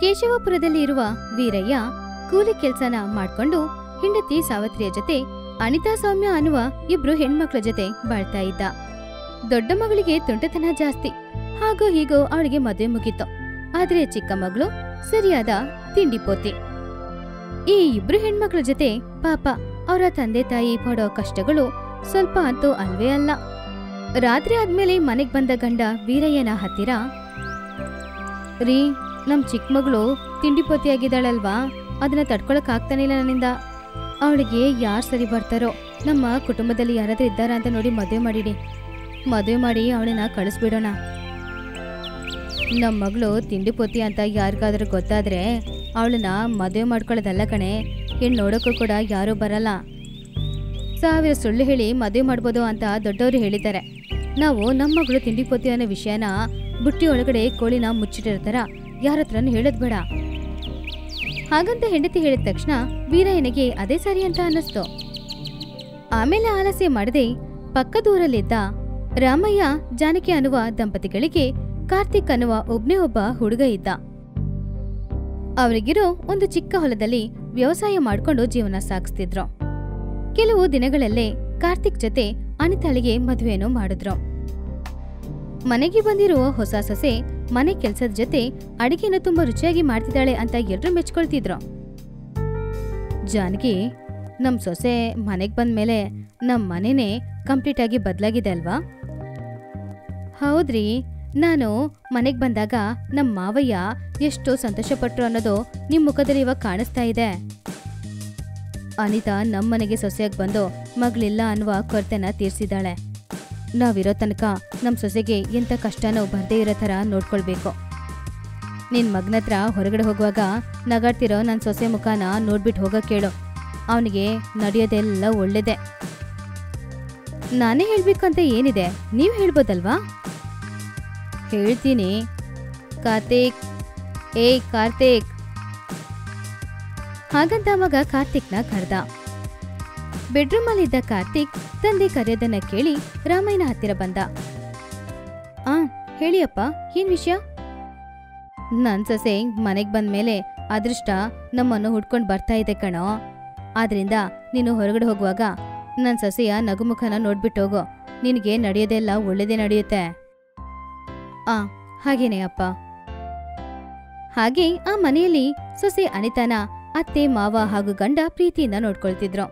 ಕೇಶವಪುರದಲ್ಲಿ ಇರುವ ವೀರಯ್ಯ ಕೂಲಿ ಕೆಲ್ಸನ ಮಾಡ್ಕೊಂಡು ಹೆಂಡತಿ ಸಾವತ್ರಿಯ ಜೊತೆ ಅನಿತಾ ಸೌಮ್ಯ ಅನ್ನುವ ಇಬ್ರು ಹೆಣ್ಮಕ್ಳ ಜೊತೆ ಬಾಳ್ತಾ ಇದ್ದ ದೊಡ್ಡ ಮಗಳಿಗೆ ತುಂಟತನ ಜಾಸ್ತಿ ಹಾಗೂ ಹೀಗೋ ಅವಳಿಗೆ ಮದುವೆ ಮುಗೀತು ಆದ್ರೆ ಚಿಕ್ಕ ಮಗಳು ಸರಿಯಾದ ತಿಂಡಿ ಪೋತಿ ಈ ಇಬ್ರು ಹೆಣ್ಮಕ್ಳ ಜೊತೆ ಪಾಪ ಅವರ ತಂದೆ ತಾಯಿ ಪಡೋ ಕಷ್ಟಗಳು ಸ್ವಲ್ಪ ಅಂತೂ ಅಲ್ವೇ ಅಲ್ಲ ರಾತ್ರಿ ಆದ್ಮೇಲೆ ಮನೆಗ್ ಬಂದ ಗಂಡ ವೀರಯ್ಯನ ಹತ್ತಿರ ರೀ ನಮ್ ಚಿಕ್ಕ ಮಗಳು ತಿಂಡಿ ಪೋತಿಯಾಗಿದ್ದಾಳಲ್ವಾ ಅದನ್ನ ತಡ್ಕೊಳಕ್ ಆಗ್ತಾನೆ ಇಲ್ಲ ನನ್ನಿಂದ ಅವಳಿಗೆ ಯಾರು ಸರಿ ಬರ್ತಾರೋ ನಮ್ಮ ಕುಟುಂಬದಲ್ಲಿ ಯಾರಾದ್ರೂ ಇದ್ದಾರಾ ಅಂತ ನೋಡಿ ಮದುವೆ ಮಾಡಿಡಿ ಮದುವೆ ಮಾಡಿ ಅವಳನ್ನ ಕಳಿಸ್ಬಿಡೋಣ ನಮ್ಮ ಮಗಳು ತಿಂಡಿ ಪೋತಿ ಅಂತ ಯಾರಿಗಾದ್ರೂ ಗೊತ್ತಾದ್ರೆ ಅವಳನ್ನ ಮದುವೆ ಮಾಡ್ಕೊಳ್ಳೋದಲ್ಲ ಕಣೆ ಹೆಣ್ಣು ನೋಡೋಕ್ಕೂ ಕೂಡ ಯಾರೂ ಬರಲ್ಲ ಸಾವಿರ ಸುಳ್ಳು ಹೇಳಿ ಮದುವೆ ಮಾಡ್ಬೋದು ಅಂತ ದೊಡ್ಡವರು ಹೇಳಿದ್ದಾರೆ ನಾವು ನಮ್ಮ ಮಗಳು ತಿಂಡಿ ಪೋತಿ ಅನ್ನೋ ವಿಷಯನ ಬುಟ್ಟಿ ಒಳಗಡೆ ಕೋಳಿನ ಮುಚ್ಚಿಟ್ಟಿರ್ತಾರ ಯಾರ ಹತ್ರನೂ ಹೇಳೋದ್ ಬೇಡ ಹಾಗಂತ ಹೆಂಡತಿ ಹೇಳಿದ ತಕ್ಷಣ ವೀರಯ್ಯನಿಗೆ ಅದೇ ಸರಿ ಅಂತ ಅನ್ನಿಸ್ತು ಆಮೇಲೆ ಆಲಸ್ಯ ಮಾಡದೆ ಪಕ್ಕದೂರಲ್ಲಿದ್ದ ರಾಮಯ್ಯ ಜಾನಕಿ ಅನ್ನುವ ದಂಪತಿಗಳಿಗೆ ಕಾರ್ತಿಕ್ ಅನ್ನುವ ಒಬ್ನೇ ಒಬ್ಬ ಹುಡುಗ ಇದ್ದ ಅವರಿಗಿರೋ ಒಂದು ಚಿಕ್ಕ ಹೊಲದಲ್ಲಿ ವ್ಯವಸಾಯ ಮಾಡ್ಕೊಂಡು ಜೀವನ ಸಾಗಿಸ್ತಿದ್ರು ಕೆಲವು ದಿನಗಳಲ್ಲೇ ಕಾರ್ತಿಕ್ ಜೊತೆ ಅನಿತಾಳಿಗೆ ಮದುವೆನೂ ಮಾಡಿದ್ರು ಮನೆಗೆ ಬಂದಿರುವ ಹೊಸ ಸೊಸೆ ಮನೆ ಕೆಲ್ಸದ ಜೊತೆ ಅಡಿಗೆನ ತುಂಬಾ ರುಚಿಯಾಗಿ ಮಾಡ್ತಿದ್ದಾಳೆ ಅಂತ ಎಲ್ರೂ ಮೆಚ್ಕೊಳ್ತಿದ್ರು ಜಾನಕಿ ನಮ್ ಸೊಸೆ ಮನೆಗ್ ಬಂದ್ಮೇಲೆ ನಮ್ ಮನೆನೇ ಕಂಪ್ಲೀಟ್ ಆಗಿ ಬದ್ಲಾಗಿದೆ ಅಲ್ವಾ ಹೌದ್ರಿ ನಾನು ಮನೆಗ್ ಬಂದಾಗ ನಮ್ ಮಾವಯ್ಯ ಎಷ್ಟು ಸಂತೋಷಪಟ್ರು ಅನ್ನೋದು ನಿಮ್ ಮುಖದಲ್ಲಿ ಇವಾಗ ಕಾಣಿಸ್ತಾ ಇದೆ ಅನಿತಾ ನಮ್ ಮನೆಗೆ ಸೊಸೆಯಾಗಿ ಬಂದು ಮಗಳಿಲ್ಲ ಅನ್ನುವ ಕೊರತೆನ ತೀರ್ಸಿದಾಳೆ ನಾವಿರೋ ತನಕ ನಮ್ ಸೊಸೆಗೆ ಎಂತ ಕಷ್ಟನೂ ಬರ್ದೇ ಇರೋ ಥರ ನೋಡ್ಕೊಳ್ಬೇಕು ನಿನ್ ಮಗನತ್ರ ಹೊರಗಡೆ ಹೋಗುವಾಗ ನಗಾಡ್ತಿರೋ ನನ್ನ ಸೊಸೆ ಮುಖನ ನೋಡ್ಬಿಟ್ಟು ಹೋಗಕ್ ಕೇಳು ಅವನಿಗೆ ನಡೆಯೋದೆಲ್ಲ ಒಳ್ಳೇದೆ ನಾನೇ ಹೇಳ್ಬೇಕು ಅಂತ ಏನಿದೆ ನೀವು ಹೇಳ್ಬೋದಲ್ವಾ ಹೇಳ್ತೀನಿ ಕಾರ್ತಿಕ್ ಏಯ್ ಕಾರ್ತಿಕ್ ಹಾಗಂತ ಮಗ ಕಾರ್ತಿಕ್ನ ಕರ್ದ ಬೆಡ್ರೂಮಲ್ಲಿದ್ದ ಕಾರ್ತಿಕ್ ತಂದೆ ಕರೆಯೋದನ್ನ ಕೇಳಿ ರಾಮಯ್ಯನ ಹತ್ತಿರ ಬಂದ ಆ ಹೇಳಿಯಪ್ಪ ಏನ್ ವಿಷಯ ನನ್ ಸೊಸೆ ಮನೆಗ್ ಬಂದ್ಮೇಲೆ ಅದೃಷ್ಟ ನಮ್ಮನ್ನು ಹುಡ್ಕೊಂಡ್ ಬರ್ತಾ ಇದೆ ಕಣೋ ಆದ್ರಿಂದ ನೀನು ಹೊರಗಡೆ ಹೋಗುವಾಗ ನನ್ ಸೊಸೆಯ ನಗುಮುಖನ ನೋಡ್ಬಿಟ್ಟು ಹೋಗು ನಿನಗೆ ನಡೆಯೋದೆಲ್ಲ ಒಳ್ಳೇದೇ ನಡೆಯುತ್ತೆ ಆ ಹಾಗೇನೆ ಅಪ್ಪ ಹಾಗೆ ಆ ಮನೆಯಲ್ಲಿ ಸೊಸೆ ಅನಿತಾನ ಅತ್ತೆ ಮಾವ ಹಾಗೂ ಗಂಡ ಪ್ರೀತಿಯಿಂದ ನೋಡ್ಕೊಳ್ತಿದ್ರು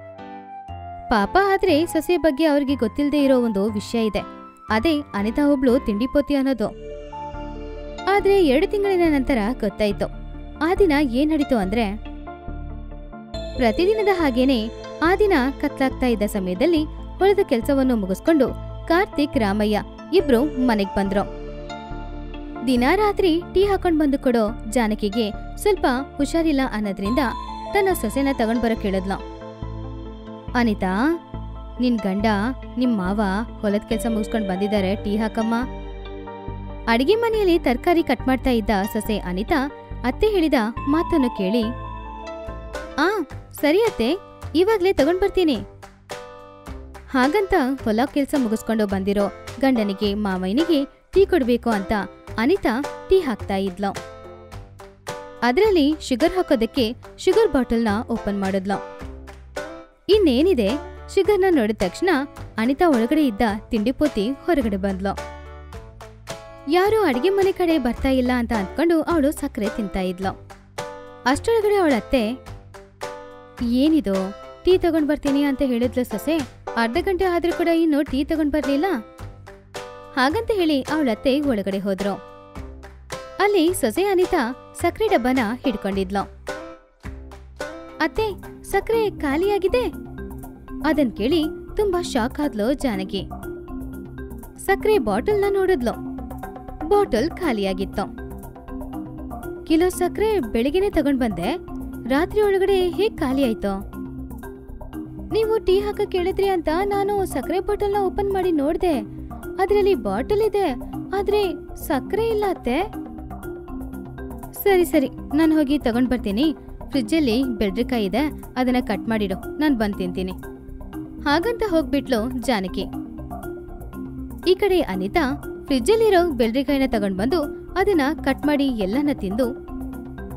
ಪಾಪ ಆದ್ರೆ ಸೊಸೆ ಬಗ್ಗೆ ಅವ್ರಿಗೆ ಗೊತ್ತಿಲ್ಲದೆ ಇರೋ ಒಂದು ವಿಷಯ ಇದೆ ಅದೇ ಅನಿತಾ ಒಬ್ಳು ತಿಂಡಿಪೋತಿ ಅನ್ನೋದು ಆದ್ರೆ ಎರಡು ತಿಂಗಳಿನ ನಂತರ ಗೊತ್ತಾಯ್ತು ಆ ದಿನ ಏನ್ ನಡೀತು ಅಂದ್ರೆ ಪ್ರತಿದಿನದ ಹಾಗೇನೆ ಆ ದಿನ ಕತ್ಲಾಗ್ತಾ ಇದ್ದ ಸಮಯದಲ್ಲಿ ಹೊಲದ ಕೆಲಸವನ್ನು ಮುಗಿಸ್ಕೊಂಡು ಕಾರ್ತಿಕ್ ರಾಮಯ್ಯ ಇಬ್ರು ಮನೆಗ್ ಬಂದ್ರು ದಿನಾ ರಾತ್ರಿ ಟೀ ಹಾಕೊಂಡ್ ಬಂದು ಕೊಡೋ ಜಾನಕಿಗೆ ಸ್ವಲ್ಪ ಹುಷಾರಿಲ್ಲ ಅನ್ನೋದ್ರಿಂದ ತನ್ನ ಸೊಸೆನ ತಗೊಂಡ್ ಬರೋಕ್ ಹೇಳಿದ್ಲು ಅನಿತಾ ನಿನ್ ಗಂಡ ನಿಮ್ ಮಾವ ಹೊಲದ ಕೆಲಸ ಮುಗಿಸ್ಕೊಂಡ್ ಬಂದಿದ್ದಾರೆ ಟೀ ಹಾಕಮ್ಮ ಅಡಿಗೆ ಮನೆಯಲ್ಲಿ ತರಕಾರಿ ಕಟ್ ಮಾಡ್ತಾ ಇದ್ದ ಸೊಸೆ ಅನಿತಾ ಅತ್ತೆ ಹೇಳಿದ ಮಾತನ್ನು ಕೇಳಿ ಆ ಸರಿ ಅತ್ತೆ ಇವಾಗ್ಲೇ ತಗೊಂಡ್ ಬರ್ತೀನಿ ಹಾಗಂತ ಹೊಲ ಕೆಲ್ಸ ಮುಗಿಸ್ಕೊಂಡು ಬಂದಿರೋ ಗಂಡನಿಗೆ ಮಾವಯ್ಯನಿಗೆ ಟೀ ಕೊಡ್ಬೇಕು ಅಂತ ಅನಿತಾ ಟೀ ಹಾಕ್ತಾ ಇದ್ಲು ಅದರಲ್ಲಿ ಶುಗರ್ ಹಾಕೋದಕ್ಕೆ ಶುಗರ್ ಬಾಟಲ್ನ ಓಪನ್ ಮಾಡಿದ್ಲು ಇನ್ನೇನಿದೆ ಶುಗರ್ನ ನೋಡಿದ ತಕ್ಷಣ ಅನಿತಾ ಒಳಗಡೆ ಇದ್ದ ತಿಂಡಿಪೋತಿ ಹೊರಗಡೆ ಬಂದ್ಲು ಯಾರು ಅಡಿಗೆ ಮನೆ ಕಡೆ ಬರ್ತಾ ಇಲ್ಲ ಅಂತ ಅಂದ್ಕೊಂಡು ಅವಳು ಸಕ್ಕರೆ ತಿಂತಾ ಇದ್ಲು ಅಷ್ಟರೊಳಗಡೆ ಅವಳ ಅತ್ತೆ ಏನಿದು ಟೀ ತಗೊಂಡ್ ಬರ್ತೀನಿ ಅಂತ ಹೇಳಿದ್ಲು ಸೊಸೆ ಅರ್ಧ ಗಂಟೆ ಆದ್ರೂ ಕೂಡ ಇನ್ನು ಟೀ ತಗೊಂಡ್ ಬರ್ಲಿಲ್ಲ ಹಾಗಂತ ಹೇಳಿ ಅವಳತ್ತೆ ಒಳಗಡೆ ಹೋದ್ರು ಅಲ್ಲಿ ಸೊಸೆ ಅನಿತಾ ಸಕ್ಕರೆ ಡಬ್ಬನ ಹಿಡ್ಕೊಂಡಿದ್ಲು ಅತ್ತೆ ಸಕ್ಕರೆ ಖಾಲಿಯಾಗಿದೆ ಅದನ್ ಕೇಳಿ ತುಂಬಾ ಶಾಕ್ ಆದ್ಲು ಜಾನಕಿ ಸಕ್ಕರೆ ಬಾಟಲ್ನ ನೋಡಿದ್ಲು ಬಾಟಲ್ ಖಾಲಿಯಾಗಿತ್ತು ಕಿಲೋ ಸಕ್ಕರೆ ಬೆಳಿಗ್ಗೆನೆ ತಗೊಂಡ್ ಬಂದೆ ರಾತ್ರಿ ಒಳಗಡೆ ಹೇಗ್ ಖಾಲಿ ಆಯ್ತು ನೀವು ಟೀ ಹಾಕಕ್ ಕೇಳಿದ್ರಿ ಅಂತ ನಾನು ಸಕ್ಕರೆ ಬಾಟಲ್ನ ಓಪನ್ ಮಾಡಿ ನೋಡ್ದೆ ಅದ್ರಲ್ಲಿ ಬಾಟಲ್ ಇದೆ ಆದ್ರೆ ಸಕ್ಕರೆ ಇಲ್ಲ ಅತ್ತೆ ಸರಿ ಸರಿ ನಾನು ಹೋಗಿ ತಗೊಂಡ್ ಬರ್ತೀನಿ ಫ್ರಿಜ್ಜಲ್ಲಿ ಬೆಳ್ರಿಕಾಯಿ ಇದೆ ಅದನ್ನ ಕಟ್ ಮಾಡಿಡು ನಾನು ಬಂದ್ ತಿಂತೀನಿ ಹಾಗಂತ ಹೋಗ್ಬಿಟ್ಲು ಜಾನಕಿ ಈ ಕಡೆ ಅನಿತಾ ಫ್ರಿಜ್ಜಲ್ಲಿರೋ ಬೆಳ್ರಿಕಾಯಿನ ತಗೊಂಡ್ ಬಂದು ಅದನ್ನ ಕಟ್ ಮಾಡಿ ಎಲ್ಲನ ತಿಂದು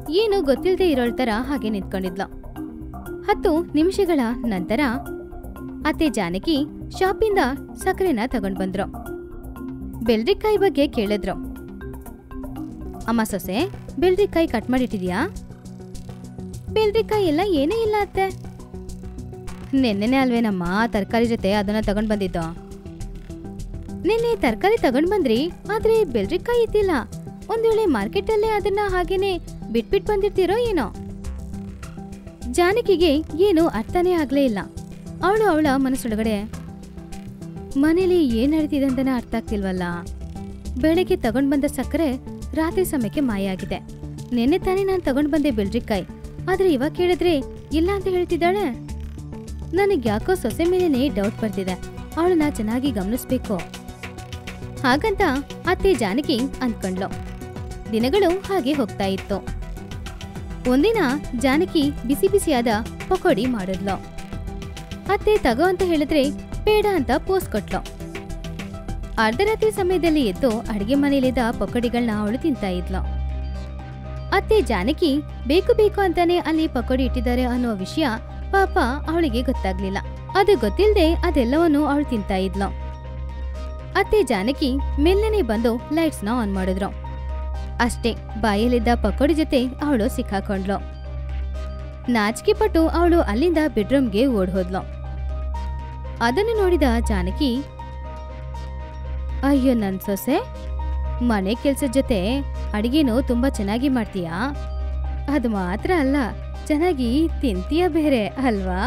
ಏನು ಗೊತ್ತಿಲ್ಲದೆ ಇರೋಳ್ ತರ ಹಾಗೆ ನಿಂತ್ಕೊಂಡಿದ್ಲು ಹತ್ತು ನಿಮಿಷಗಳ ನಂತರ ಅತ್ತೆ ಜಾನಕಿ ಶಾಪಿಂದ ಸಕ್ಕರೆನ ತಗೊಂಡ್ ಬಂದ್ರು ಬೆಲ್ರಿಕಾಯಿ ಬಗ್ಗೆ ಕೇಳಿದ್ರು ಅಮ್ಮ ಸೊಸೆ ಬೆಲ್ರಿಕಾಯಿ ಕಟ್ ಮಾಡಿಟ್ಟಿದ್ಯಾ ಬೆಲ್ರಿಕಾಯಿ ಎಲ್ಲ ಏನೇ ಇಲ್ಲ ಅತ್ತೆ ನೆನ್ನೆನೆ ಅಲ್ವೇನಮ್ಮ ತರಕಾರಿ ಜೊತೆ ಅದನ್ನ ತಗೊಂಡ್ ಬಂದಿದ್ದು ನಿನ್ನೆ ತರಕಾರಿ ತಗೊಂಡ್ ಬಂದ್ರಿ ಆದ್ರೆ ಬೆಲ್ರಿಕಾಯಿ ಇದ್ದಿಲ್ಲ ಒಂದ್ ವೇಳೆ ಮಾರ್ಕೆಟಲ್ಲೇ ಅದನ್ನ ಹಾಗೇನೆ ಬಿಟ್ಬಿಟ್ ಬಂದಿರ್ತೀರೋ ಏನೋ ಜಾನಕಿಗೆ ಏನು ಅರ್ಥನೇ ಆಗ್ಲೇ ಇಲ್ಲ ಅವಳು ಅವಳ ಮನಸ್ಸೊಳಗಡೆ ಮನೇಲಿ ಏನ್ ನಡೀತಿದೆ ಅಂತಾನೆ ಅರ್ಥ ಆಗ್ತಿಲ್ವಲ್ಲ ಬೆಳಗ್ಗೆ ತಗೊಂಡ್ ಬಂದ ಸಕ್ಕರೆ ರಾತ್ರಿ ಸಮಯಕ್ಕೆ ಮಾಯ ಆಗಿದೆ ನೆನ್ನೆ ತಾನೇ ನಾನು ತಗೊಂಡ್ ಬಂದೆ ಬೆಲ್ರಿಕಾಯಿ ಆದ್ರೆ ಇವಾಗ ಕೇಳಿದ್ರೆ ಇಲ್ಲ ಅಂತ ಹೇಳ್ತಿದ್ದಾಳೆ ನನಗೆ ಯಾಕೋ ಸೊಸೆ ಮೇಲೇನೆ ಡೌಟ್ ಬರ್ತಿದೆ ಅವಳನ್ನ ಚೆನ್ನಾಗಿ ಗಮನಿಸ್ಬೇಕು ಹಾಗಂತ ಅತ್ತೆ ಜಾನಕಿ ಅಂದ್ಕೊಂಡ್ಲು ದಿನಗಳು ಹಾಗೆ ಹೋಗ್ತಾ ಇತ್ತು ಒಂದಿನ ಜಾನಕಿ ಬಿಸಿ ಬಿಸಿಯಾದ ಪಕೋಡಿ ಮಾಡಿದ್ಲು ಅತ್ತೆ ತಗೋ ಅಂತ ಹೇಳಿದ್ರೆ ಬೇಡ ಅಂತ ಪೋಸ್ ಕೊಟ್ಲು ಅರ್ಧರಾತ್ರಿ ಸಮಯದಲ್ಲಿ ಎದ್ದು ಅಡಿಗೆ ಮನೆಯಲ್ಲಿದ್ದ ಪಕೋಡಿಗಳನ್ನ ಅವಳು ತಿಂತಾ ಇದ್ಲು ಅತ್ತೆ ಜಾನಕಿ ಬೇಕು ಬೇಕು ಅಂತಾನೆ ಅಲ್ಲಿ ಪಕೋಡಿ ಇಟ್ಟಿದ್ದಾರೆ ಅನ್ನೋ ವಿಷಯ ಪಾಪ ಅವಳಿಗೆ ಗೊತ್ತಾಗ್ಲಿಲ್ಲ ಅದು ಗೊತ್ತಿಲ್ಲದೆ ಅದೆಲ್ಲವನ್ನು ಅವಳು ತಿಂತಾ ಇದ್ಲು ಅತ್ತೆ ಜಾನಕಿ ಮೆಲ್ಲನೆ ಬಂದು ಲೈಟ್ಸ್ನ ಆನ್ ಮಾಡಿದ್ರು ಅಷ್ಟೇ ಬಾಯಲ್ಲಿದ್ದ ಪಕೋಡಿ ಜೊತೆ ಅವಳು ಸಿಕ್ಕಾಕೊಂಡ್ಲು ನಾಚಿಕೆ ಪಟ್ಟು ಅವಳು ಅಲ್ಲಿಂದ ಬೆಡ್ರೂಮ್ಗೆ ಓಡ್ ಹೋದ್ಲು ಅದನ್ನು ನೋಡಿದ ಜಾನಕಿ ಅಯ್ಯೋ ನನ್ ಸೊಸೆ ಮನೆ ಕೆಲ್ಸದ ಜೊತೆ ಅಡಿಗೆನೂ ತುಂಬಾ ಚೆನ್ನಾಗಿ ಮಾಡ್ತೀಯಾ ಅದು ಮಾತ್ರ ಅಲ್ಲ ಚೆನ್ನಾಗಿ ತಿಂತೀಯ ಬೇರೆ ಅಲ್ವಾ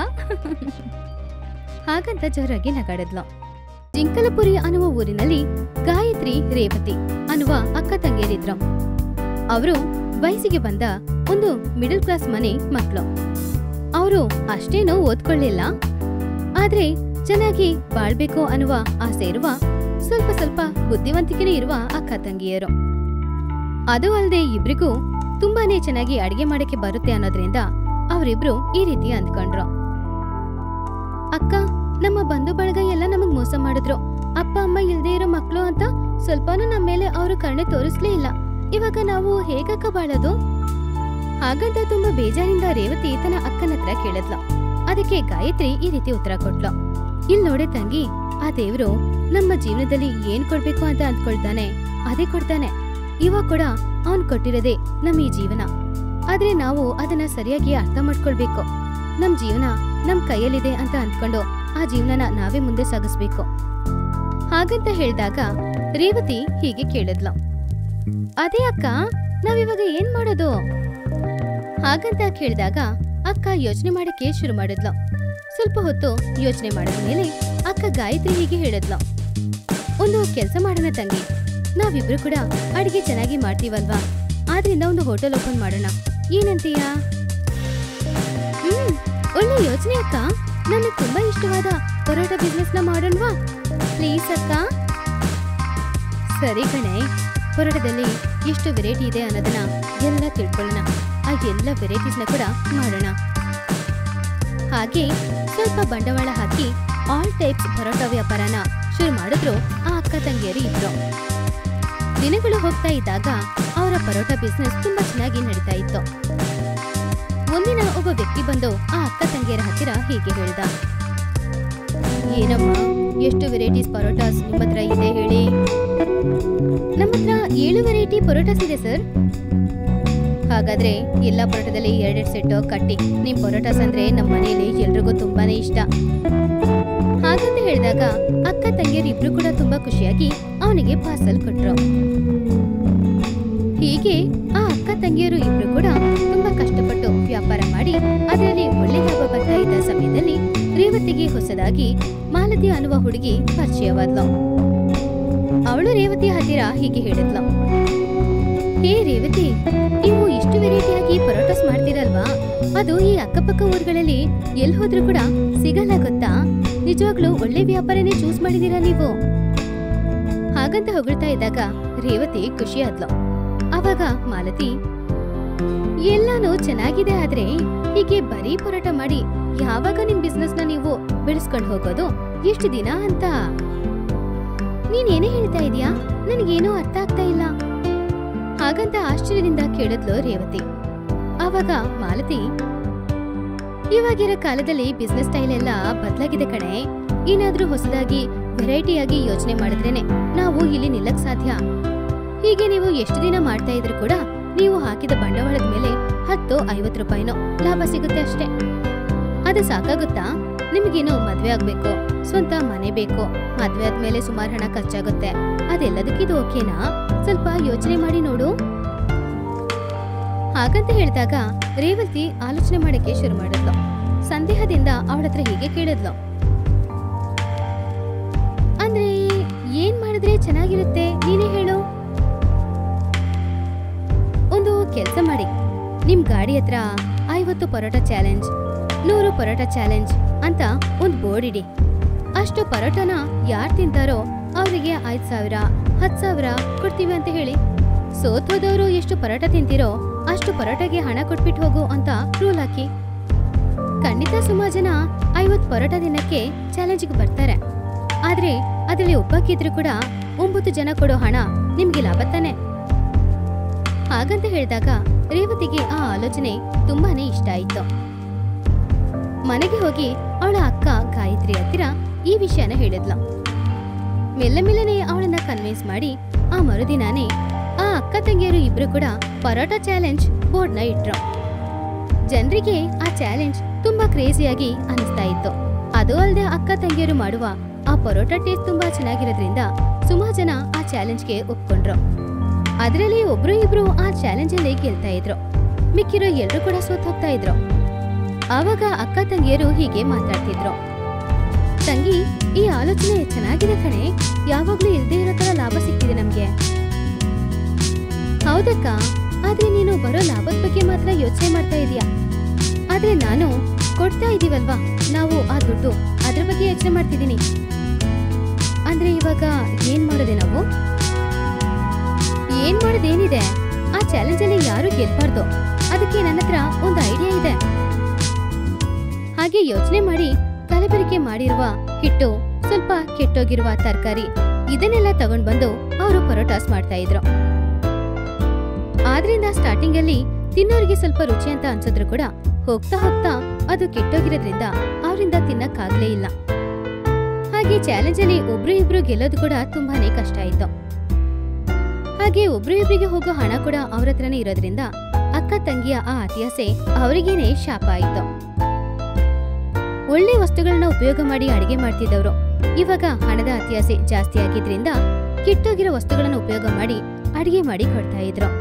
ಹಾಗಂತ ಜೋರಾಗಿ ನಗಾಡಿದ್ಲು ಜಿಂಕಲಪುರಿ ಅನ್ನುವ ಊರಿನಲ್ಲಿ ಗಾಯತ್ರಿ ರೇವತಿ ಅನ್ನುವ ಅಕ್ಕ ತಂಗಿಯರಿದ್ರು ಅವರು ವಯಸ್ಸಿಗೆ ಬಂದ ಒಂದು ಮಿಡಲ್ ಕ್ಲಾಸ್ ಮನೆ ಮಕ್ಕಳು ಅವರು ಅಷ್ಟೇನೂ ಓದ್ಕೊಳ್ಳಿಲ್ಲ ಆದ್ರೆ ಚೆನ್ನಾಗಿ ಬಾಳ್ಬೇಕು ಅನ್ನುವ ಆಸೆ ಇರುವ ಸ್ವಲ್ಪ ಸ್ವಲ್ಪ ಬುದ್ಧಿವಂತಿಕೆನೇ ಇರುವ ಅಕ್ಕ ತಂಗಿಯರು ಅದು ಅಲ್ಲದೆ ಇಬ್ರಿಗೂ ತುಂಬಾನೇ ಚೆನ್ನಾಗಿ ಅಡಿಗೆ ಮಾಡಕ್ಕೆ ಬರುತ್ತೆ ಅನ್ನೋದ್ರಿಂದ ಅವರಿಬ್ರು ಈ ರೀತಿ ಅಂದ್ಕೊಂಡ್ರು ಅಕ್ಕ ನಮ್ಮ ಬಂಧು ಬಳಗ ಎಲ್ಲ ನಮಗ್ ಮೋಸ ಮಾಡಿದ್ರು ಅಪ್ಪ ಅಮ್ಮ ಇಲ್ದೇ ಇರೋ ಮಕ್ಳು ಅಂತ ಸ್ವಲ್ಪನೂ ನಮ್ಮ ಮೇಲೆ ಅವರು ಕರುಣೆ ತೋರಿಸ್ಲೇ ಇಲ್ಲ ಇವಾಗ ನಾವು ಹೇಗಕ್ಕ ಬಾಳೋದು ಹಾಗಂತ ತುಂಬಾ ಬೇಜಾರಿಂದ ರೇವತಿ ತನ್ನ ಅಕ್ಕನ ಹತ್ರ ಕೇಳಿದ್ಲು ಅದಕ್ಕೆ ಗಾಯತ್ರಿ ಈ ರೀತಿ ಉತ್ತರ ಕೊಟ್ಲು ಇಲ್ ನೋಡೆ ತಂಗಿ ಆ ದೇವ್ರು ನಮ್ಮ ಜೀವನದಲ್ಲಿ ಏನ್ ಕೊಡ್ಬೇಕು ಅಂತ ಅಂದ್ಕೊಳ್ತಾನೆ ಅದೇ ಕೊಡ್ತಾನೆ ಇವಾಗ ಕೂಡ ಅವನ್ ಕೊಟ್ಟಿರೋದೇ ನಮ್ ಈ ಜೀವನ ಆದ್ರೆ ನಾವು ಅದನ್ನ ಸರಿಯಾಗಿ ಅರ್ಥ ಮಾಡ್ಕೊಳ್ಬೇಕು ನಮ್ ಜೀವನ ನಮ್ ಕೈಯಲ್ಲಿದೆ ಅಂತ ಅಂದ್ಕೊಂಡು ಆ ಜೀವನನ ನಾವೇ ಮುಂದೆ ಸಾಗಿಸ್ಬೇಕು ಹಾಗಂತ ಹೇಳ್ದಾಗ ರೇವತಿ ಹೀಗೆ ಕೇಳಿದ್ಲು ಅದೇ ಅಕ್ಕ ನಾವಿವಾಗ ಏನ್ ಮಾಡೋದು ಹಾಗಂತ ಕೇಳಿದಾಗ ಅಕ್ಕ ಯೋಚನೆ ಮಾಡಕ್ಕೆ ಶುರು ಮಾಡಿದ್ಲು ಸ್ವಲ್ಪ ಹೊತ್ತು ಯೋಚನೆ ಮಾಡಿದ ಮೇಲೆ ಅಕ್ಕ ಗಾಯತ್ರಿ ಹೀಗೆ ಹೇಳಿದ್ಲು ಒಂದು ಕೆಲಸ ಮಾಡೋಣ ತಂಗಿ ನಾವಿಬ್ರು ಕೂಡ ಅಡಿಗೆ ಚೆನ್ನಾಗಿ ಮಾಡ್ತೀವಲ್ವಾ ಆದ್ರಿಂದ ಒಂದು ಹೋಟೆಲ್ ಓಪನ್ ಮಾಡೋಣ ಏನಂತೀಯಾ ಹ್ಮ್ ಒಳ್ಳೆ ಯೋಚನೆ ಅಕ್ಕ ನನಗೆ ತುಂಬಾ ಇಷ್ಟವಾದ ಪರೋಟ ಬಿಸ್ನೆಸ್ ನ ಮಾಡೋಣವಾ ಪ್ಲೀಸ್ ಅಕ್ಕ ಸರಿ ಕಣೆ ಪರೋಟದಲ್ಲಿ ಎಷ್ಟು ವೆರೈಟಿ ಇದೆ ಅನ್ನೋದನ್ನ ಎಲ್ಲ ತಿಳ್ಕೊಳ್ಳೋಣ ಆ ಎಲ್ಲ ವೆರೈಟೀಸ್ನ ಕೂಡ ಮಾಡೋಣ ಹಾಗೆ ಸ್ವಲ್ಪ ಬಂಡವಾಳ ಹಾಕಿ ಆಲ್ ಟೈಪ್ಸ್ ಪರೋಟ ವ್ಯಾಪಾರನ ಶುರು ಮಾಡಿದ್ರು ಆ ಅಕ್ಕ ತಂಗಿಯರು ಇದ್ರು ದಿನಗಳು ಹೋಗ್ತಾ ಇದ್ದಾಗ ಅವರ ಪರೋಟ ಬಿಸ್ನೆಸ್ ತುಂಬಾ ಚೆನ್ನಾಗಿ ನಡೀತಾ ಇತ್ತು ಒಂದಿನ ಒಬ್ಬ ವ್ಯಕ್ತಿ ಬಂದು ಆ ಅಕ್ಕ ತಂಗಿಯರ ಹತ್ತಿರ ಹೀಗೆ ಹೇಳ್ದ ಏನಮ್ಮ ಎಷ್ಟು ವೆರೈಟೀಸ್ ಪರೋಟಾಸ್ ನಿಮ್ಮ ಹತ್ರ ಇದೆ ಹೇಳಿ ನಮ್ಮ ಹತ್ರ ಏಳು ವೆರೈಟಿ ಪರೋಟಾಸ್ ಇದೆ ಸರ್ ಹಾಗಾದ್ರೆ ಎಲ್ಲ ಪರೋಟದಲ್ಲಿ ಎರಡೆರಡು ಸೆಟ್ ಕಟ್ಟಿ ನಿಮ್ ಪರೋಟಾಸ್ ಅಂದ್ರೆ ನಮ್ಮ ಮನೆಯಲ್ಲಿ ಎಲ್ರಿಗೂ ತುಂಬಾನೇ ಇಷ್ಟ ಹಾಗಂತ ಹೇಳಿದಾಗ ಅಕ್ಕ ತಂಗಿಯರು ಇಬ್ರು ಕೂಡ ತುಂಬಾ ಖುಷಿಯಾಗಿ ಅವನಿಗೆ ಪಾರ್ಸಲ್ ಕೊಟ್ರು ಹೀಗೆ ಆ ಅಕ್ಕ ತಂಗಿಯರು ಇಬ್ರು ಕೂಡ ತುಂಬಾ ಕಷ್ಟಪಟ್ಟು ವ್ಯಾಪಾರ ಮಾಡಿ ಅದರಲ್ಲಿ ಒಳ್ಳೆ ಲಾಭ ಬರ್ತಾ ಇದ್ದ ಸಮಯದಲ್ಲಿ ರೇವತಿಗೆ ಹೊಸದಾಗಿ ಮಾಲತಿ ಅನ್ನುವ ಹುಡುಗಿ ಪರಿಚಯವಾದ್ಲು ಅವಳು ರೇವತಿ ಹತ್ತಿರ ಹೀಗೆ ಹೇಳಿದ್ಲು ಹೇ ರೇವತಿ ನೀವು ಇಷ್ಟು ವೆರೈಟಿಯಾಗಿ ಪರೋಟಾಸ್ ಮಾಡ್ತೀರಲ್ವಾ ಅದು ಈ ಅಕ್ಕಪಕ್ಕ ಊರುಗಳಲ್ಲಿ ಎಲ್ಲಿ ಹೋದ್ರೂ ಕೂಡ ಸಿಗಲ್ಲ ಗೊತ್ತಾ ನಿಜವಾಗ್ಲೂ ಒಳ್ಳೆ ವ್ಯಾಪಾರನೇ ಚೂಸ್ ಮಾಡಿದೀರಾ ನೀವು ಹಾಗಂತ ಹೊಗಳ್ತಾ ಇದ್ದಾಗ ರೇವತಿ ಖುಷಿ ಆದ್ಲು ಅವಾಗ ಮಾಲತಿ ಎಲ್ಲಾನು ಚೆನ್ನಾಗಿದೆ ಆದ್ರೆ ಹೀಗೆ ಬರೀ ಪರೋಟ ಮಾಡಿ ಯಾವಾಗ ನಿಮ್ ಬಿಸ್ನೆಸ್ ನ ನೀವು ಬೆಳೆಸ್ಕೊಂಡು ಹೋಗೋದು ಎಷ್ಟು ದಿನ ಅಂತ ನೀನ್ ಏನೇ ಹೇಳ್ತಾ ಇದೀಯಾ ನನಗೇನೂ ಅರ್ಥ ಆಗ್ತಾ ಇಲ್ಲ ಹಾಗಂತ ಆಶ್ಚರ್ಯದಿಂದ ಕೇಳಿದ್ಲು ರೇವತಿ ಆವಾಗ ಮಾಲತಿ ಇವಾಗಿರೋ ಕಾಲದಲ್ಲಿ ಬಿಸ್ನೆಸ್ ಸ್ಟೈಲ್ ಎಲ್ಲ ಬದಲಾಗಿದೆ ಕಣೆ ಏನಾದ್ರೂ ಹೊಸದಾಗಿ ವೆರೈಟಿಯಾಗಿ ಯೋಚನೆ ಮಾಡಿದ್ರೇನೆ ನಾವು ಇಲ್ಲಿ ನಿಲ್ಲಕ್ ಸಾಧ್ಯ ಹೀಗೆ ನೀವು ಎಷ್ಟು ದಿನ ಮಾಡ್ತಾ ಇದ್ರು ಕೂಡ ನೀವು ಹಾಕಿದ ಬಂಡವಾಳದ ಮೇಲೆ ಹತ್ತು ಐವತ್ತು ರೂಪಾಯಿನೋ ಲಾಭ ಸಿಗುತ್ತೆ ಅಷ್ಟೇ ಅದು ಸಾಕಾಗುತ್ತಾ ನಿಮಗೇನು ಮದ್ವೆ ಆಗ್ಬೇಕು ಸ್ವಂತ ಮನೆ ಬೇಕು ಮದ್ವೆ ಆದ್ಮೇಲೆ ಸುಮಾರು ಹಣ ಖರ್ಚಾಗುತ್ತೆ ಅದೆಲ್ಲದಕ್ಕಿದು ಓಕೆನಾ ಸ್ವಲ್ಪ ಯೋಚನೆ ಮಾಡಿ ನೋಡು ಹಾಗಂತ ಹೇಳಿದಾಗ ರೇವತಿ ಆಲೋಚನೆ ಮಾಡಕ್ಕೆ ಶುರು ಮಾಡಿದ್ಲು ಸಂದೇಹದಿಂದ ಅವಳ ಹತ್ರ ಹೀಗೆ ಕೇಳಿದ್ಲು ಅಂದ್ರೆ ಏನ್ ಮಾಡಿದ್ರೆ ಚೆನ್ನಾಗಿರುತ್ತೆ ನೀನೇ ಹೇಳು ಒಂದು ಕೆಲಸ ಮಾಡಿ ನಿಮ್ ಗಾಡಿ ಹತ್ರ ಐವತ್ತು ಪರೋಟ ಚಾಲೆಂಜ್ ನೂರು ಪರೋಟ ಚಾಲೆಂಜ್ ಅಂತ ಒಂದ್ ಬೋರ್ಡ್ ಇಡಿ ಅಷ್ಟು ಪರೋಟನ ಯಾರು ತಿಂತಾರೋ ಅವರಿಗೆ ಐದ್ ಸಾವಿರ ಹತ್ ಸಾವಿರ ಕೊಡ್ತೀವಿ ಅಂತ ಹೇಳಿ ಸೋತ್ ಹೋದವರು ಎಷ್ಟು ಪರೋಟ ತಿಂತೀರೋ ಅಷ್ಟು ಪರೋಟಗೆ ಹಣ ಕೊಟ್ಬಿಟ್ಟು ಹೋಗು ಅಂತ ರೂಲ್ ಹಾಕಿ ಖಂಡಿತ ಸುಮಾರು ಜನ ಐವತ್ ಪರೋಟ ದಿನಕ್ಕೆ ಚಾಲೆಂಜ್ಗೆ ಬರ್ತಾರೆ ಆದ್ರೆ ಅದ್ರಲ್ಲಿ ಒಬ್ಬಕ್ಕಿದ್ರು ಕೂಡ ಒಂಬತ್ತು ಜನ ಕೊಡೋ ಹಣ ನಿಮ್ಗೆ ಲಾಭ ತಾನೆ ಹಾಗಂತ ಹೇಳಿದಾಗ ರೇವತಿಗೆ ಆ ಆಲೋಚನೆ ತುಂಬಾನೇ ಇಷ್ಟ ಆಯ್ತು ಮನೆಗೆ ಹೋಗಿ ಅವಳ ಅಕ್ಕ ಗಾಯತ್ರಿ ಹತ್ತಿರ ಈ ವಿಷಯನ ಹೇಳಿದ್ಲು ಮೆಲ್ಲ ಮೆಲ್ಲನೆ ಅವಳನ್ನ ಕನ್ವಿನ್ಸ್ ಮಾಡಿ ಆ ಮರುದಿನಾನೇ ಆ ಅಕ್ಕ ತಂಗಿಯರು ಇಬ್ರು ಕೂಡ ಪರೋಟ ಚಾಲೆಂಜ್ ಬೋರ್ಡ್ನ ಇಟ್ರು ಜನರಿಗೆ ಆ ಚಾಲೆಂಜ್ ತುಂಬಾ ಕ್ರೇಜಿಯಾಗಿ ಅನಿಸ್ತಾ ಇತ್ತು ಅದು ಅಲ್ಲದೆ ಅಕ್ಕ ತಂಗಿಯರು ಮಾಡುವ ಆ ಪರೋಟ ಟೇಸ್ಟ್ ತುಂಬಾ ಚೆನ್ನಾಗಿರೋದ್ರಿಂದ ಸುಮಾರು ಜನ ಆ ಚಾಲೆಂಜ್ಗೆ ಒಪ್ಕೊಂಡ್ರು ಅದರಲ್ಲಿ ಒಬ್ರು ಇಬ್ರು ಆ ಚಾಲೆಂಜ್ ಅಲ್ಲಿ ಗೆಲ್ತಾ ಇದ್ರು ಮಿಕ್ಕಿರೋ ಎಲ್ರು ಕೂಡ ಸೋತ್ ಹೋಗ್ತಾ ಇದ್ರು ಆವಾಗ ಅಕ್ಕ ತಂಗಿಯರು ಹೀಗೆ ಮಾತಾಡ್ತಿದ್ರು ತಂಗಿ ಈ ಆಲೋಚನೆ ಚೆನ್ನಾಗಿದೆ ಕಣೆ ಯಾವಾಗ್ಲೂ ಇಲ್ದೇ ಇರೋ ತರ ಲಾಭ ಸಿಕ್ಕಿದೆ ನಮ್ಗೆ ಹೌದಕ್ಕ ಆದ್ರೆ ನೀನು ಬರೋ ಲಾಭದ ಬಗ್ಗೆ ಮಾತ್ರ ಯೋಚನೆ ಮಾಡ್ತಾ ಇದೀಯಾ ಆದ್ರೆ ನಾನು ಕೊಡ್ತಾ ಇದೀವಲ್ವಾ ನಾವು ಆ ದುಡ್ಡು ಅದ್ರ ಬಗ್ಗೆ ಯೋಚನೆ ಮಾಡ್ತಿದ್ದೀನಿ ಅಂದ್ರೆ ಇವಾಗ ಏನ್ ಮಾಡೋದೆ ನಾವು ಏನ್ ಮಾಡೋದೇನಿದೆ ಆ ಚಾಲೆಂಜ್ ಅಲ್ಲಿ ಯಾರು ಗೆಲ್ಬಾರ್ದು ಅದಕ್ಕೆ ನನ್ನ ಹತ್ರ ಒಂದು ಐಡಿಯಾ ಇದೆ ಹಾಗೆ ಯೋಚನೆ ಮಾಡಿ ಕಲಬೆರಕೆ ಮಾಡಿರುವ ಹಿಟ್ಟು ಸ್ವಲ್ಪ ಕೆಟ್ಟೋಗಿರುವ ತರಕಾರಿ ಇದನ್ನೆಲ್ಲ ತಗೊಂಡ್ ಬಂದು ಅವರು ಪರೋಟಾಸ್ ಮಾಡ್ತಾ ಇದ್ರು ಆದ್ರಿಂದ ಸ್ಟಾರ್ಟಿಂಗ್ ಅಲ್ಲಿ ತಿನ್ನೋರಿಗೆ ಸ್ವಲ್ಪ ರುಚಿ ಅಂತ ಅನ್ಸಿದ್ರು ಕೂಡ ಹೋಗ್ತಾ ಹೋಗ್ತಾ ಅದು ಕೆಟ್ಟೋಗಿರೋದ್ರಿಂದ ಅವರಿಂದ ತಿನ್ನಕ್ಕಾಗ್ಲೇ ಇಲ್ಲ ಹಾಗೆ ಚಾಲೆಂಜ್ ಅಲ್ಲಿ ಒಬ್ರು ಇಬ್ರು ಗೆಲ್ಲೋದು ಕೂಡ ತುಂಬಾನೇ ಕಷ್ಟ ಆಯ್ತು ಹಾಗೆ ಒಬ್ರು ಇಬ್ರಿಗೆ ಹೋಗೋ ಹಣ ಕೂಡ ಅವ್ರ ಹತ್ರನೇ ಇರೋದ್ರಿಂದ ಅಕ್ಕ ತಂಗಿಯ ಆ ಅತಿಯಾಸೆ ಅವರಿಗೇನೆ ಶಾಪ ಆಯ್ತು ಒಳ್ಳೆ ವಸ್ತುಗಳನ್ನ ಉಪಯೋಗ ಮಾಡಿ ಅಡಿಗೆ ಮಾಡ್ತಿದ್ದವರು ಇವಾಗ ಹಣದ ಅತಿಯಾಸೆ ಜಾಸ್ತಿ ಆಗಿದ್ರಿಂದ ಕೆಟ್ಟೋಗಿರೋ ವಸ್ತುಗಳನ್ನ ಉಪಯೋಗ ಮಾಡಿ ಅಡಿಗೆ ಮಾಡಿ ಕೊಡ್ತಾ ಇದ್ರು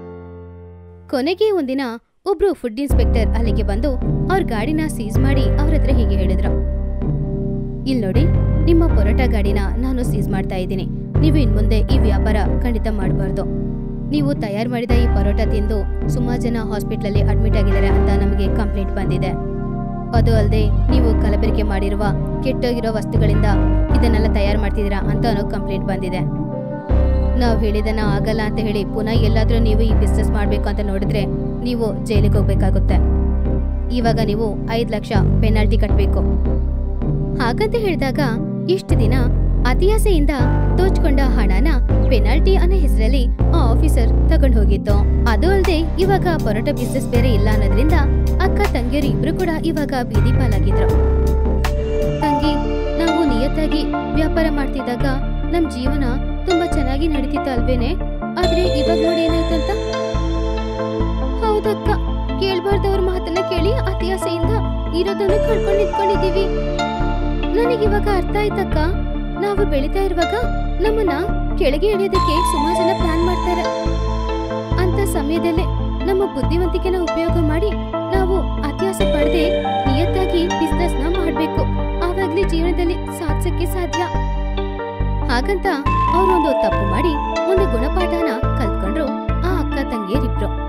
ಕೊನೆಗೆ ಒಂದಿನ ಒಬ್ರು ಫುಡ್ ಇನ್ಸ್ಪೆಕ್ಟರ್ ಅಲ್ಲಿಗೆ ಬಂದು ಅವ್ರ ಗಾಡಿನ ಸೀಸ್ ಮಾಡಿ ಅವ್ರ ಹತ್ರ ಹೀಗೆ ಹೇಳಿದ್ರು ಇಲ್ ನೋಡಿ ನಿಮ್ಮ ಪರೋಟ ಗಾಡಿನ ನಾನು ಸೀಸ್ ಮಾಡ್ತಾ ಇದ್ದೀನಿ ನೀವು ಇನ್ಮುಂದೆ ಈ ವ್ಯಾಪಾರ ಖಂಡಿತ ಮಾಡಬಾರ್ದು ನೀವು ತಯಾರು ಮಾಡಿದ ಈ ಪರೋಟ ತಿಂದು ಸುಮಾರು ಜನ ಹಾಸ್ಪಿಟ್ಲಲ್ಲಿ ಅಡ್ಮಿಟ್ ಆಗಿದ್ದಾರೆ ಅಂತ ನಮಗೆ ಕಂಪ್ಲೇಂಟ್ ಬಂದಿದೆ ಅದು ಅಲ್ಲದೆ ನೀವು ಕಲಬೆರಕೆ ಮಾಡಿರುವ ಕೆಟ್ಟೋಗಿರೋ ವಸ್ತುಗಳಿಂದ ಇದನ್ನೆಲ್ಲ ತಯಾರು ಮಾಡ್ತಿದ್ದೀರಾ ಅಂತ ಅನ್ನೋ ಕಂಪ್ಲೇಂಟ್ ಬಂದಿದೆ ನಾವು ಹೇಳಿದನ ಆಗಲ್ಲ ಅಂತ ಹೇಳಿ ಪುನಃ ಎಲ್ಲಾದ್ರೂ ನೀವು ಈ ಬಿಸ್ನೆಸ್ ಮಾಡಬೇಕು ಅಂತ ನೋಡಿದ್ರೆ ನೀವು ಜೈಲಿಗೆ ಹೋಗ್ಬೇಕಾಗುತ್ತೆ ಇವಾಗ ನೀವು ಐದು ಲಕ್ಷ ಪೆನಾಲ್ಟಿ ಕಟ್ಟಬೇಕು ಹಾಗಂತ ಹೇಳಿದಾಗ ಇಷ್ಟು ದಿನ ಅತಿಯಾಸೆಯಿಂದ ದೋಚ್ಕೊಂಡ ಹಣನ ಪೆನಾಲ್ಟಿ ಅನ್ನೋ ಹೆಸರಲ್ಲಿ ಆ ಆಫೀಸರ್ ತಗೊಂಡು ಹೋಗಿತ್ತು ಅದು ಅಲ್ಲದೆ ಇವಾಗ ಪರೋಟ ಬಿಸ್ನೆಸ್ ಬೇರೆ ಇಲ್ಲ ಅನ್ನೋದ್ರಿಂದ ಅಕ್ಕ ತಂಗಿಯರು ಇಬ್ರು ಕೂಡ ಇವಾಗ ಬೀದಿ ಪಾಲಾಗಿದ್ರು ತಂಗಿ ನಾವು ನಿಯತ್ತಾಗಿ ವ್ಯಾಪಾರ ಮಾಡ್ತಿದ್ದಾಗ ನಮ್ ಜೀವನ ತುಂಬಾ ಚೆನ್ನಾಗಿ ನಡೀತಿತ್ತು ಅಲ್ವೇನೆ ಆದ್ರೆ ಇವಾಗ ನೋಡಿ ಏನಾಯ್ತಂತ ಹೌದಕ್ಕ ಕೇಳ್ಬಾರ್ದವ್ರ ಮಾತನ್ನ ಕೇಳಿ ಅತಿಯಾಸೆಯಿಂದ ಇರೋದನ್ನು ಕಳ್ಕೊಂಡು ನಿಂತ್ಕೊಂಡಿದೀವಿ ನನಗಿವಾಗ ಅರ್ಥ ಆಯ್ತಕ್ಕ ನಾವು ಬೆಳಿತಾ ಇರುವಾಗ ನಮ್ಮನ್ನ ಕೆಳಗೆ ಇಳಿಯೋದಕ್ಕೆ ಸುಮಾರು ಜನ ಪ್ಲಾನ್ ಮಾಡ್ತಾರೆ ಅಂತ ಸಮಯದಲ್ಲೇ ನಮ್ಮ ಬುದ್ಧಿವಂತಿಕೆನ ಉಪಯೋಗ ಮಾಡಿ ನಾವು ಅತ್ಯಾಸೆ ಪಡೆದೆ ನಿಯತ್ತಾಗಿ ಬಿಸ್ನೆಸ್ ನ ಮಾಡ್ಬೇಕು ಆವಾಗ್ಲೇ ಜೀವನದಲ್ಲಿ ಸಾಧಿಸಕ್ಕೆ ಸಾಧ್ಯ ಹಾಗಂತ ಅವ್ರೊಂದು ತಪ್ಪು ಮಾಡಿ ಒಂದು ಗುಣಪಾಠನ ಕಲ್ತ್ಕೊಂಡ್ರು ಆ ಅಕ್ಕ ತಂಗಿಯರಿಬ್ರು